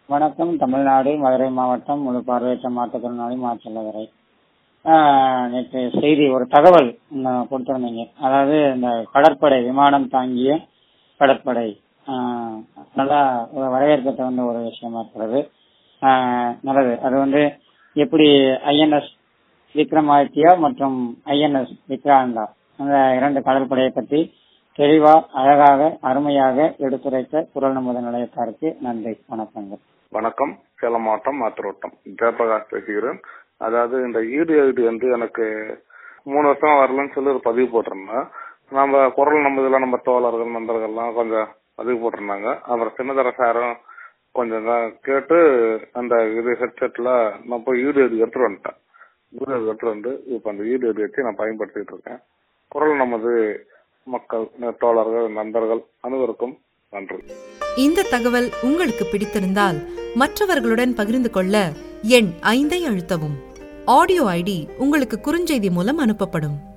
வணக்கம் தமிழ்நாடு மதுரை மாவட்டம் முழு பார்வையற்ற மாற்றுத்திறனாளி மாற்றலவரை ஆஹ் நேற்று செய்தி ஒரு தகவல் நான் கொடுத்திருந்தீங்க அதாவது இந்த கடற்படை விமானம் தாங்கிய கடற்படை ஆஹ் நல்லா வரவேற்க தகுந்த ஒரு விஷயமா இருக்கிறது ஆஹ் நல்லது அது வந்து எப்படி ஐஎன்எஸ் விக்ரமாதித்யா மற்றும் ஐஎன்எஸ் விக்ராந்தா அந்த இரண்டு கடற்படையை பற்றி தெளிவா அழகாக அருமையாக எடுத்துரைத்த குரல் நமது நிலையத்தாருக்கு நன்றி வணக்கங்கள் வணக்கம் சேலம் மாவட்டம் மாத்திரோட்டம் ஜெயபிரகாஷ் பேசுகிறேன் அதாவது இந்த ஈடு ஐடி வந்து எனக்கு மூணு வருஷம் வரலன்னு சொல்லி ஒரு பதிவு போட்டிருந்தேன் நம்ம குரல் நம்ம இதெல்லாம் நம்ம தோழர்கள் நண்பர்கள்லாம் கொஞ்சம் பதிவு போட்டிருந்தாங்க அப்புறம் சின்னதர சாரும் கொஞ்சம் தான் கேட்டு அந்த இது ஹெட்செட்ல நான் போய் ஈடு ஐடி எடுத்துட்டு வந்துட்டேன் ஈடு ஐடி எடுத்துட்டு வந்து இப்போ அந்த ஈடு ஐடி வச்சு நான் பயன்படுத்திட்டு இருக்கேன் குரல் நமது மக்கள் தோழர்கள் நண்பர்கள் அனைவருக்கும் நன்றி இந்த தகவல் உங்களுக்கு பிடித்திருந்தால் மற்றவர்களுடன் பகிர்ந்து கொள்ள எண் ஐந்தை அழுத்தவும் ஆடியோ ஐடி உங்களுக்கு குறுஞ்செய்தி மூலம் அனுப்பப்படும்